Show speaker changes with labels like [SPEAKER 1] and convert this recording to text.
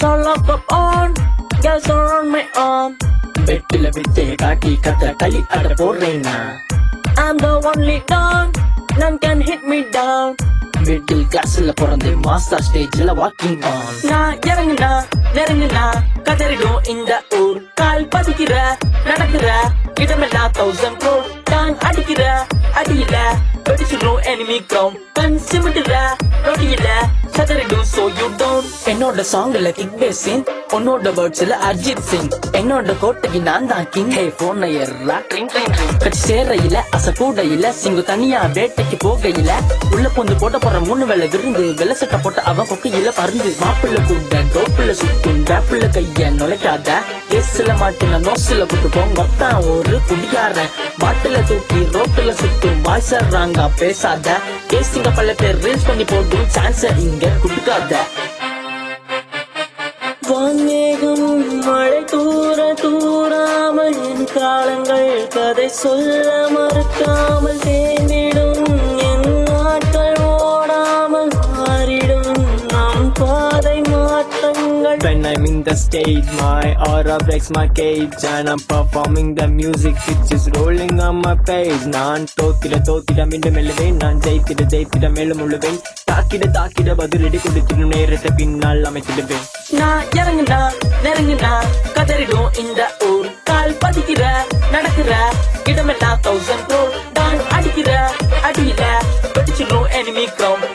[SPEAKER 1] all lock up on, girls are on my arm.
[SPEAKER 2] வெட்டில விட்டு காட்டி கத்த களி அட போடுறேன்னா
[SPEAKER 1] I'm the only don, none can hit me down.
[SPEAKER 2] Middle கிளாஸ்ல பிறந்து மாஸ்டர் ஸ்டேஜ்ல வாக்கிங் ஆன்
[SPEAKER 1] நான் இறங்குனா நெருங்குனா கதறிடும் இந்த ஊர் கால் பதிக்கிற நடக்கிற இடமெல்லாம் தௌசண்ட் க்ரோர் தான் அடிக்கிற அடியில வெடிச்சிடும் enemy crown கண் சிமிட்டுற நொடியில சதறிடும் so you don't
[SPEAKER 2] என்னோட சாங்ல கிக் பேசிங் உன்னோட வேர்ட்ஸ்ல அர்ஜித் சிங் என்னோட கோட்டைக்கு நான் தான் கிங் ஹே போன ஏறா ட்ரிங் ட்ரிங் ட்ரிங் கட்சி சேரையில அச கூடையில சிங்கு தனியா வேட்டைக்கு போகையில உள்ள பொந்து போட்ட போற மூணு வேலை விருந்து வெள்ள சட்டை போட்ட அவன் கொக்கையில பருந்து மாப்பிள்ள கூட டோப்புல சுத்தும் டேப்புல கைய நுழைக்காத கேஸ்ல மாட்டின நோஸ்ல குட்டு போங்க மொத்தம் ஒரு குடிகாரன் பாட்டில தூக்கி ரோட்டுல சுத்தும் வாய்ஸறாங்க பேசாத கேசிங்க பல பேர் ரீல்ஸ் பண்ணி போடும் சான்ஸ் இங்க குடுக்காத
[SPEAKER 1] வான்மேகம் மழை தூர தூராமல் என் காலங்கள் கதை சொல்ல மறுக்காமல் தேர்ந்திடும் என் நாட்கள் ஓடாமல் மாறிடும் நம் பாதை மாற்றங்கள்
[SPEAKER 3] When I'm in the stage, my aura breaks my cage And I'm performing the music which is rolling on my page நான் தோத்திட தோத்திட மீண்டும் எழுவேன் நான் ஜெயித்திட ஜெயித்திட மேலும் உழுவேன் தாக்கிட தாக்கிட பதிலடி கொடுத்திடும் நேரத்தை பின்னால் அமைத்திடுவேன்
[SPEAKER 1] நான் இறங்குனா நெருங்குனா கதறிடும் இந்த ஊர் கால் பதிக்கிற நடக்கிற இடமெல்லாம் தௌசண்ட் க்ரோர் தான் அடிக்கிற அடியில வெடிச்சிடும் enemy crown